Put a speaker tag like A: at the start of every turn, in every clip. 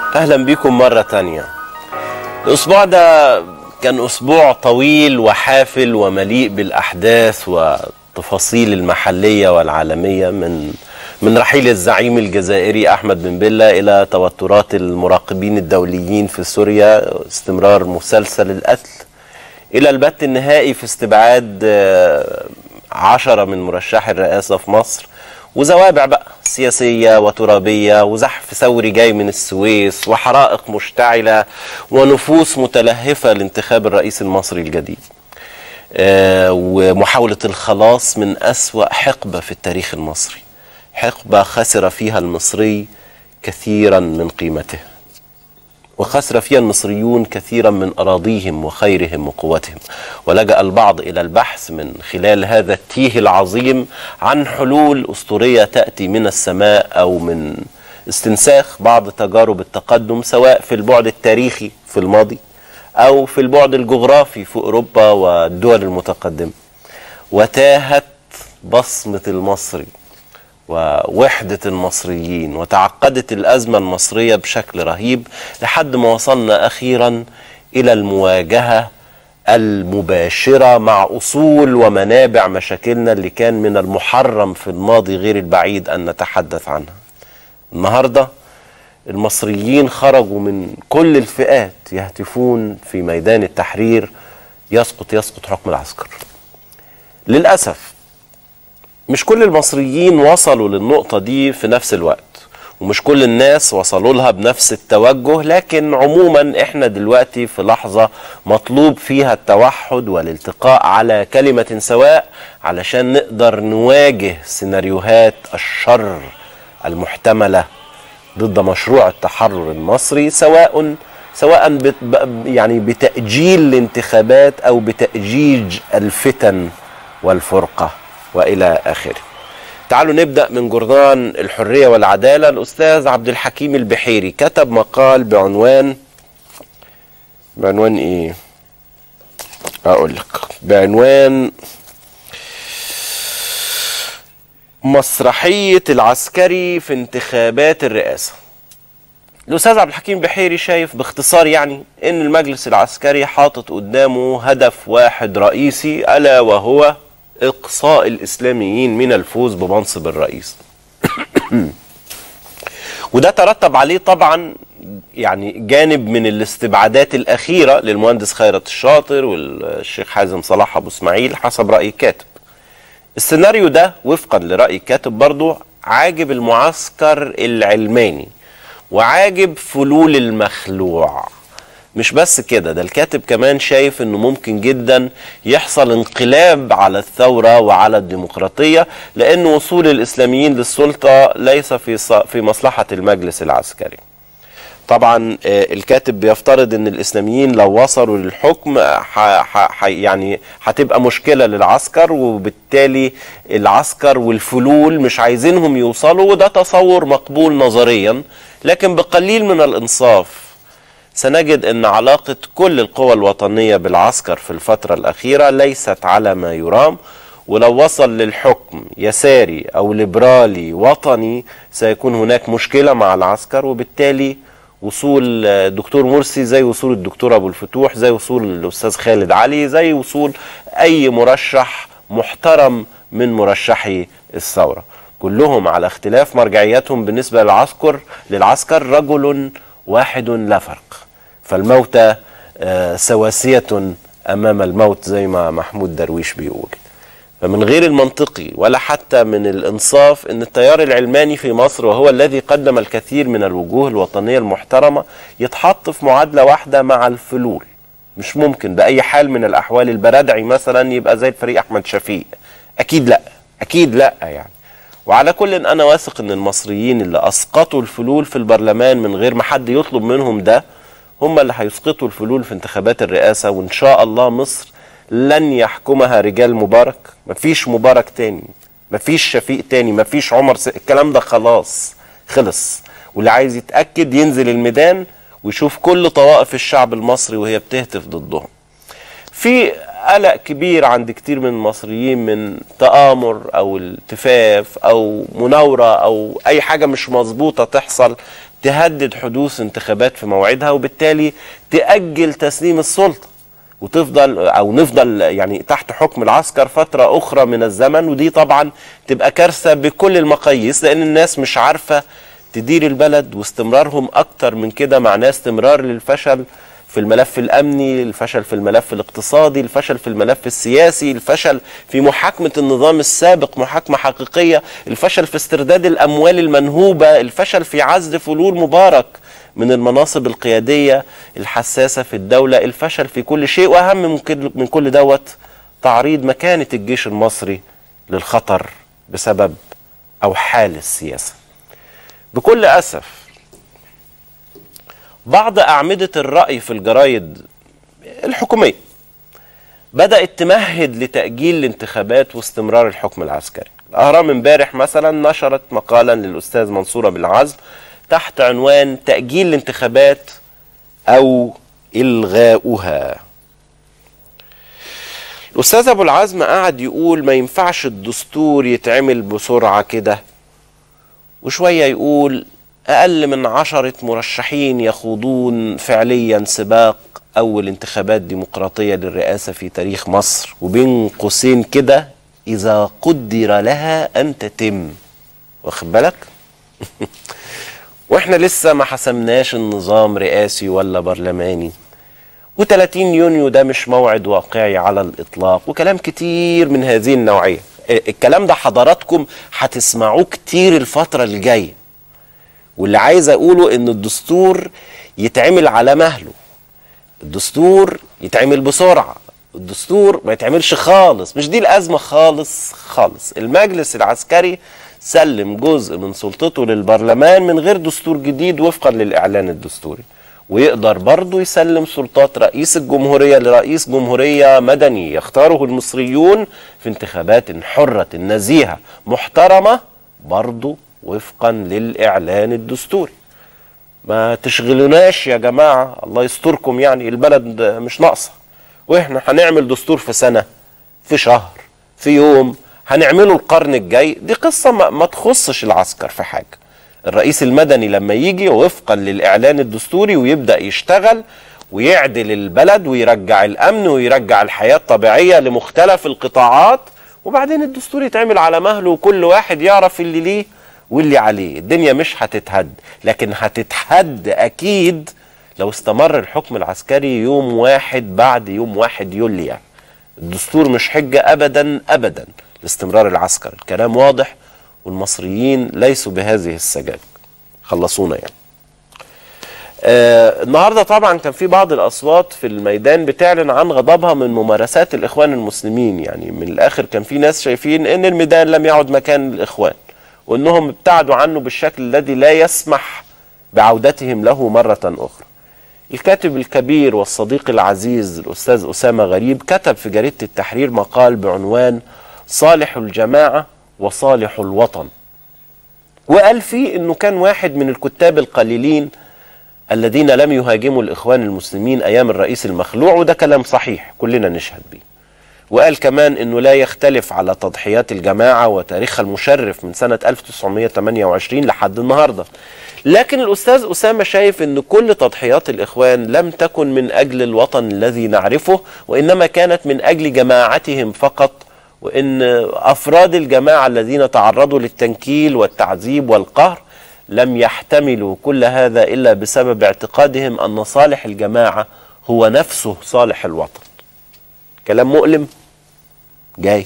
A: اهلا بيكم مرة تانية الاسبوع ده كان اسبوع طويل وحافل ومليء بالاحداث والتفاصيل المحلية والعالمية من من رحيل الزعيم الجزائري احمد بن بلة الى توترات المراقبين الدوليين في سوريا استمرار مسلسل القتل الى البت النهائي في استبعاد آه، عشرة من مرشحي الرئاسة في مصر وزوابع بقى سياسية وترابية وزحف ثوري جاي من السويس وحرائق مشتعلة ونفوس متلهفة لانتخاب الرئيس المصري الجديد آه، ومحاولة الخلاص من أسوأ حقبة في التاريخ المصري حقبة خسر فيها المصري كثيرا من قيمته وخسر فيها المصريون كثيرا من أراضيهم وخيرهم وقوتهم ولجأ البعض إلى البحث من خلال هذا التيه العظيم عن حلول أسطورية تأتي من السماء أو من استنساخ بعض تجارب التقدم سواء في البعد التاريخي في الماضي أو في البعد الجغرافي في أوروبا والدول المتقدمة وتاهت بصمة المصري ووحدة المصريين وتعقدت الأزمة المصرية بشكل رهيب لحد ما وصلنا أخيرا إلى المواجهة المباشرة مع أصول ومنابع مشاكلنا اللي كان من المحرم في الماضي غير البعيد أن نتحدث عنها النهاردة المصريين خرجوا من كل الفئات يهتفون في ميدان التحرير يسقط يسقط حكم العسكر للأسف مش كل المصريين وصلوا للنقطة دي في نفس الوقت ومش كل الناس وصلوا لها بنفس التوجه لكن عموما احنا دلوقتي في لحظة مطلوب فيها التوحد والالتقاء على كلمة سواء علشان نقدر نواجه سيناريوهات الشر المحتملة ضد مشروع التحرر المصري سواء سواء بت يعني بتأجيل الانتخابات أو بتأجيج الفتن والفرقة والى اخره. تعالوا نبدا من جورنان الحريه والعداله الاستاذ عبد الحكيم البحيري كتب مقال بعنوان بعنوان ايه؟ اقول لك بعنوان مسرحيه العسكري في انتخابات الرئاسه. الاستاذ عبد الحكيم بحيري شايف باختصار يعني ان المجلس العسكري حاطط قدامه هدف واحد رئيسي الا وهو إقصاء الإسلاميين من الفوز بمنصب الرئيس وده ترتب عليه طبعا يعني جانب من الاستبعادات الأخيرة للمهندس خيرت الشاطر والشيخ حازم صلاح أبو إسماعيل حسب رأي الكاتب السيناريو ده وفقا لرأي الكاتب برضو عاجب المعسكر العلماني وعاجب فلول المخلوع مش بس كده ده الكاتب كمان شايف انه ممكن جدا يحصل انقلاب على الثورة وعلى الديمقراطية لان وصول الاسلاميين للسلطة ليس في في مصلحة المجلس العسكري طبعا الكاتب بيفترض ان الاسلاميين لو وصلوا للحكم ح ح يعني هتبقى مشكله للعسكر وبالتالي العسكر والفلول مش عايزينهم يوصلوا وده تصور مقبول نظريا لكن بقليل من الانصاف سنجد ان علاقه كل القوى الوطنيه بالعسكر في الفتره الاخيره ليست على ما يرام ولو وصل للحكم يساري او ليبرالي وطني سيكون هناك مشكله مع العسكر وبالتالي وصول الدكتور مرسي زي وصول الدكتور ابو الفتوح زي وصول الاستاذ خالد علي زي وصول اي مرشح محترم من مرشحي الثوره كلهم على اختلاف مرجعياتهم بالنسبه للعسكر للعسكر رجل واحد لا فرق فالموتى سواسية أمام الموت زي ما محمود درويش بيقول فمن غير المنطقي ولا حتى من الإنصاف أن التيار العلماني في مصر وهو الذي قدم الكثير من الوجوه الوطنية المحترمة يتحط في معادلة واحدة مع الفلول مش ممكن بأي حال من الأحوال البرادعي مثلا يبقى زي الفريق أحمد شفيق أكيد لا أكيد لا يعني وعلى كل إن أنا واثق أن المصريين اللي أسقطوا الفلول في البرلمان من غير ما حد يطلب منهم ده هم اللي هيسقطوا الفلول في انتخابات الرئاسة وإن شاء الله مصر لن يحكمها رجال مبارك مفيش مبارك تاني مفيش شفيق تاني مفيش عمر س... الكلام ده خلاص خلص واللي عايز يتأكد ينزل الميدان ويشوف كل طوائف الشعب المصري وهي بتهتف ضدهم في قلق كبير عند كتير من المصريين من تآمر أو التفاف أو مناورة أو أي حاجة مش مظبوطة تحصل تهدد حدوث انتخابات في موعدها وبالتالي تأجل تسليم السلطة وتفضل او نفضل يعني تحت حكم العسكر فتره اخرى من الزمن ودي طبعا تبقى كارثه بكل المقاييس لان الناس مش عارفه تدير البلد واستمرارهم اكتر من كده معناه استمرار للفشل في الملف الامني، الفشل في الملف الاقتصادي، الفشل في الملف السياسي، الفشل في محاكمه النظام السابق محاكمه حقيقيه، الفشل في استرداد الاموال المنهوبه، الفشل في عزل فلول مبارك من المناصب القياديه الحساسه في الدوله، الفشل في كل شيء واهم من كل من كل دوت تعريض مكانه الجيش المصري للخطر بسبب او حال السياسه. بكل اسف بعض أعمدة الرأي في الجرايد الحكومية بدأت تمهد لتأجيل الانتخابات واستمرار الحكم العسكري الأهرام امبارح مثلا نشرت مقالا للأستاذ منصور بن عزم تحت عنوان تأجيل الانتخابات أو إلغاؤها الأستاذ أبو العزم قعد يقول ما ينفعش الدستور يتعمل بسرعة كده وشوية يقول أقل من عشرة مرشحين يخوضون فعليا سباق أول انتخابات ديمقراطية للرئاسة في تاريخ مصر وبين قوسين كده إذا قدر لها أن تتم واخد بالك؟ وإحنا لسه ما حسمناش النظام رئاسي ولا برلماني و30 يونيو ده مش موعد واقعي على الإطلاق وكلام كتير من هذه النوعية الكلام ده حضراتكم هتسمعوه كتير الفترة الجاية واللي عايز اقوله ان الدستور يتعمل على مهله الدستور يتعمل بسرعه الدستور ما يتعملش خالص مش دي الازمه خالص خالص المجلس العسكري سلم جزء من سلطته للبرلمان من غير دستور جديد وفقا للاعلان الدستوري ويقدر برضه يسلم سلطات رئيس الجمهوريه لرئيس جمهوريه مدني يختاره المصريون في انتخابات حره نزيهه محترمه برضه وفقا للاعلان الدستوري ما تشغلوناش يا جماعه الله يستركم يعني البلد مش ناقصه واحنا هنعمل دستور في سنه في شهر في يوم هنعمله القرن الجاي دي قصه ما, ما تخصش العسكر في حاجه الرئيس المدني لما يجي وفقا للاعلان الدستوري ويبدا يشتغل ويعدل البلد ويرجع الامن ويرجع الحياه الطبيعيه لمختلف القطاعات وبعدين الدستور يتعمل على مهله وكل واحد يعرف اللي ليه واللي عليه الدنيا مش هتتهد لكن هتتهد اكيد لو استمر الحكم العسكري يوم واحد بعد يوم واحد يوليو الدستور مش حجة ابدا ابدا لاستمرار العسكر الكلام واضح والمصريين ليسوا بهذه السجاج خلصونا يعني آه النهارده طبعا كان في بعض الاصوات في الميدان بتعلن عن غضبها من ممارسات الاخوان المسلمين يعني من الاخر كان في ناس شايفين ان الميدان لم يعد مكان الاخوان وانهم ابتعدوا عنه بالشكل الذي لا يسمح بعودتهم له مره اخرى. الكاتب الكبير والصديق العزيز الاستاذ اسامه غريب كتب في جريده التحرير مقال بعنوان صالح الجماعه وصالح الوطن. وقال فيه انه كان واحد من الكتاب القليلين الذين لم يهاجموا الاخوان المسلمين ايام الرئيس المخلوع وده كلام صحيح كلنا نشهد بيه. وقال كمان انه لا يختلف على تضحيات الجماعه وتاريخها المشرف من سنه 1928 لحد النهارده. لكن الاستاذ اسامه شايف ان كل تضحيات الاخوان لم تكن من اجل الوطن الذي نعرفه وانما كانت من اجل جماعتهم فقط وان افراد الجماعه الذين تعرضوا للتنكيل والتعذيب والقهر لم يحتملوا كل هذا الا بسبب اعتقادهم ان صالح الجماعه هو نفسه صالح الوطن. كلام مؤلم جايز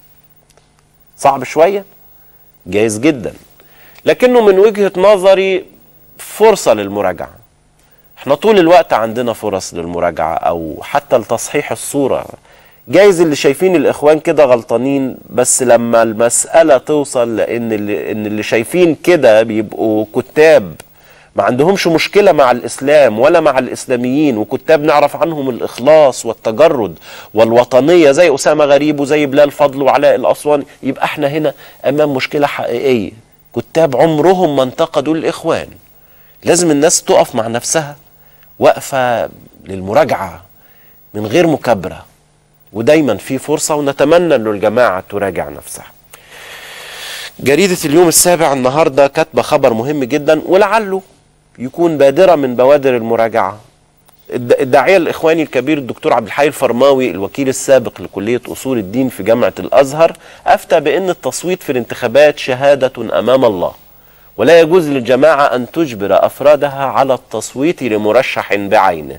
A: صعب شويه جايز جدا لكنه من وجهه نظري فرصه للمراجعه احنا طول الوقت عندنا فرص للمراجعه او حتى لتصحيح الصوره جايز اللي شايفين الاخوان كده غلطانين بس لما المساله توصل لان اللي ان اللي شايفين كده بيبقوا كتاب ما عندهمش مشكلة مع الإسلام ولا مع الإسلاميين وكتاب نعرف عنهم الإخلاص والتجرد والوطنية زي أسامة غريب وزي بلال فضل وعلاء الأسوان يبقى احنا هنا أمام مشكلة حقيقية كتاب عمرهم ما انتقدوا الإخوان لازم الناس تقف مع نفسها واقفة للمراجعة من غير مكابرة ودايما في فرصة ونتمنى أن الجماعة تراجع نفسها جريدة اليوم السابع النهاردة كاتبة خبر مهم جدا ولعله يكون بادرة من بوادر المراجعة الد- الداعية الإخواني الكبير الدكتور عبد الحي الفرماوي الوكيل السابق لكلية أصول الدين في جامعة الأزهر أفتى بأن التصويت في الانتخابات شهادة أمام الله ولا يجوز للجماعة أن تجبر أفرادها على التصويت لمرشح بعينه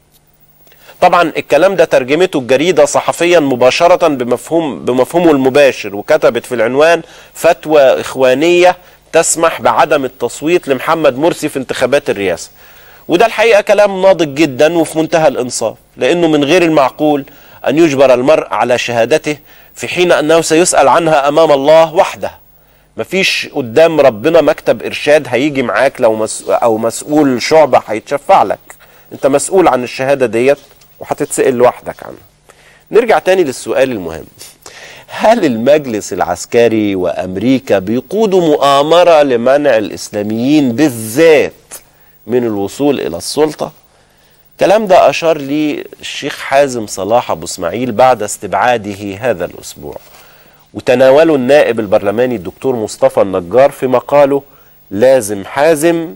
A: طبعا الكلام ده ترجمته الجريدة صحفيا مباشرة بمفهوم بمفهومه المباشر وكتبت في العنوان فتوى إخوانية تسمح بعدم التصويت لمحمد مرسي في انتخابات الرئاسة وده الحقيقة كلام ناضج جدا وفي منتهى الإنصاف لأنه من غير المعقول أن يجبر المرء على شهادته في حين أنه سيسأل عنها أمام الله وحده مفيش قدام ربنا مكتب إرشاد هيجي معاك لو مس أو مسؤول شعبة هيتشفع لك أنت مسؤول عن الشهادة ديت وهتتسأل لوحدك عنها نرجع تاني للسؤال المهم هل المجلس العسكري وامريكا بيقودوا مؤامره لمنع الاسلاميين بالذات من الوصول الى السلطه الكلام ده اشار لي الشيخ حازم صلاح ابو اسماعيل بعد استبعاده هذا الاسبوع وتناوله النائب البرلماني الدكتور مصطفى النجار في مقاله لازم حازم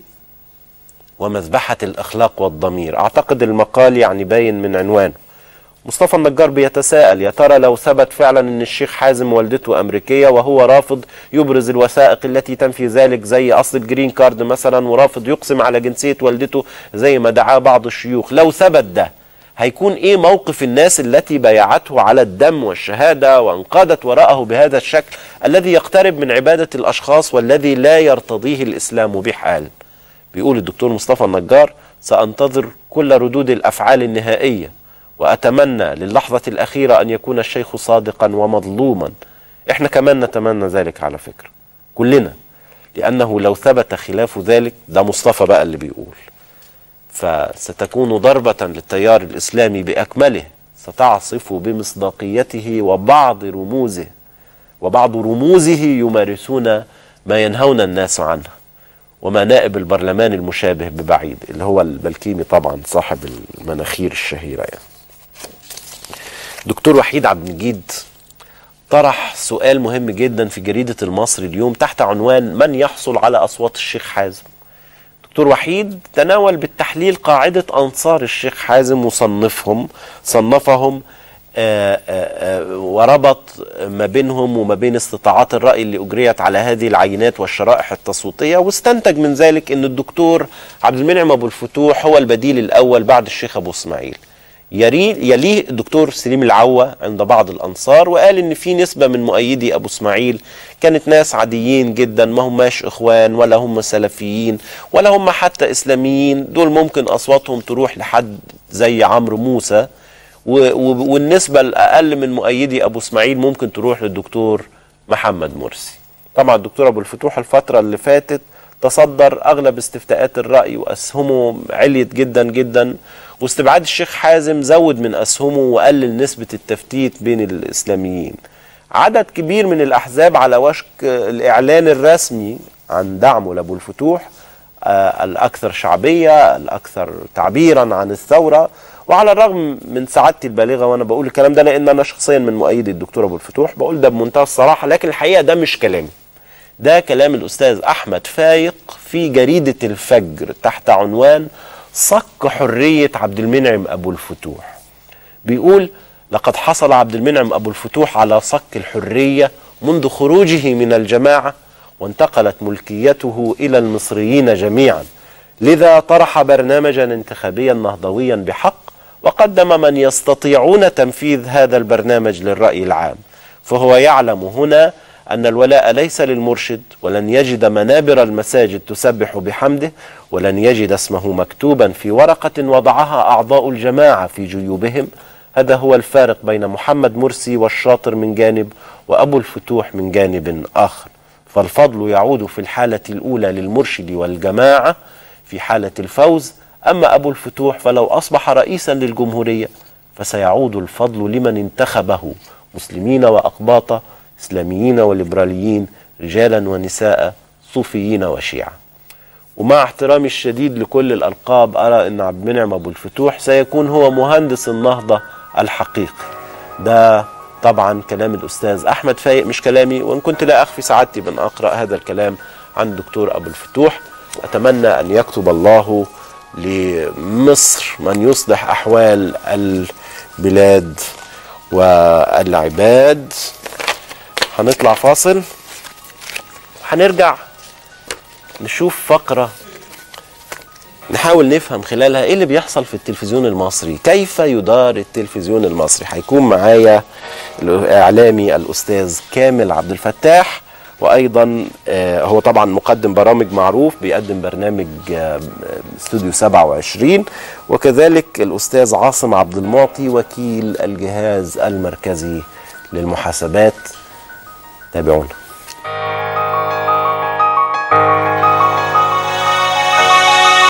A: ومذبحه الاخلاق والضمير اعتقد المقال يعني باين من عنوانه مصطفى النجار بيتساءل يا ترى لو ثبت فعلا ان الشيخ حازم والدته امريكيه وهو رافض يبرز الوثائق التي تنفي ذلك زي اصل الجرين كارد مثلا ورافض يقسم على جنسيه والدته زي ما دعاه بعض الشيوخ لو ثبت ده هيكون ايه موقف الناس التي بايعته على الدم والشهاده وانقادت وراءه بهذا الشكل الذي يقترب من عباده الاشخاص والذي لا يرتضيه الاسلام بحال بيقول الدكتور مصطفى النجار سانتظر كل ردود الافعال النهائيه واتمنى للحظه الاخيره ان يكون الشيخ صادقا ومظلوما احنا كمان نتمنى ذلك على فكره كلنا لانه لو ثبت خلاف ذلك ده مصطفى بقى اللي بيقول فستكون ضربه للتيار الاسلامي باكمله ستعصف بمصداقيته وبعض رموزه وبعض رموزه يمارسون ما ينهون الناس عنه وما نائب البرلمان المشابه ببعيد اللي هو البلكيمي طبعا صاحب المناخير الشهيره يعني دكتور وحيد عبد المجيد طرح سؤال مهم جدا في جريدة المصري اليوم تحت عنوان من يحصل على أصوات الشيخ حازم دكتور وحيد تناول بالتحليل قاعدة أنصار الشيخ حازم وصنفهم صنفهم آآ آآ وربط ما بينهم وما بين استطاعات الرأي اللي أجريت على هذه العينات والشرائح التصويتية واستنتج من ذلك أن الدكتور عبد المنعم أبو الفتوح هو البديل الأول بعد الشيخ أبو إسماعيل يليه الدكتور سليم العوة عند بعض الأنصار وقال إن في نسبة من مؤيدي أبو إسماعيل كانت ناس عاديين جدا ما هماش إخوان ولا هم سلفيين ولا هم حتى إسلاميين دول ممكن أصواتهم تروح لحد زي عمرو موسى والنسبة الأقل من مؤيدي أبو إسماعيل ممكن تروح للدكتور محمد مرسي طبعا الدكتور أبو الفتوح الفترة اللي فاتت تصدر أغلب استفتاءات الرأي وأسهمه عليت جدا جدا واستبعاد الشيخ حازم زود من أسهمه وقلل نسبة التفتيت بين الإسلاميين عدد كبير من الأحزاب على وشك الإعلان الرسمي عن دعمه لأبو الفتوح آه الأكثر شعبية الأكثر تعبيرا عن الثورة وعلى الرغم من سعادتي البالغة وأنا بقول الكلام ده لأن أنا شخصيا من مؤيدي الدكتور أبو الفتوح بقول ده بمنتهى الصراحة لكن الحقيقة ده مش كلامي ده كلام الأستاذ أحمد فايق في جريدة الفجر تحت عنوان صك حرية عبد المنعم أبو الفتوح بيقول لقد حصل عبد المنعم أبو الفتوح على صك الحرية منذ خروجه من الجماعة وانتقلت ملكيته إلى المصريين جميعا لذا طرح برنامجا انتخابيا نهضويا بحق وقدم من يستطيعون تنفيذ هذا البرنامج للرأي العام فهو يعلم هنا أن الولاء ليس للمرشد ولن يجد منابر المساجد تسبح بحمده ولن يجد اسمه مكتوبا في ورقة وضعها أعضاء الجماعة في جيوبهم هذا هو الفارق بين محمد مرسي والشاطر من جانب وأبو الفتوح من جانب آخر فالفضل يعود في الحالة الأولى للمرشد والجماعة في حالة الفوز أما أبو الفتوح فلو أصبح رئيسا للجمهورية فسيعود الفضل لمن انتخبه مسلمين وأقباطة إسلاميين وليبراليين رجالا ونساء صوفيين وشيعة ومع احترامي الشديد لكل الألقاب أرى أن عبد المنعم أبو الفتوح سيكون هو مهندس النهضة الحقيقي ده طبعا كلام الأستاذ أحمد فايق مش كلامي وإن كنت لا أخفي سعادتي بأن أقرأ هذا الكلام عن الدكتور أبو الفتوح أتمنى أن يكتب الله لمصر من يصلح أحوال البلاد والعباد هنطلع فاصل هنرجع نشوف فقرة نحاول نفهم خلالها ايه اللي بيحصل في التلفزيون المصري كيف يدار التلفزيون المصري هيكون معايا الاعلامي الاستاذ كامل عبد الفتاح وايضا آه، هو طبعا مقدم برامج معروف بيقدم برنامج آه، استوديو 27 وكذلك الاستاذ عاصم عبد المعطي وكيل الجهاز المركزي للمحاسبات تابعونا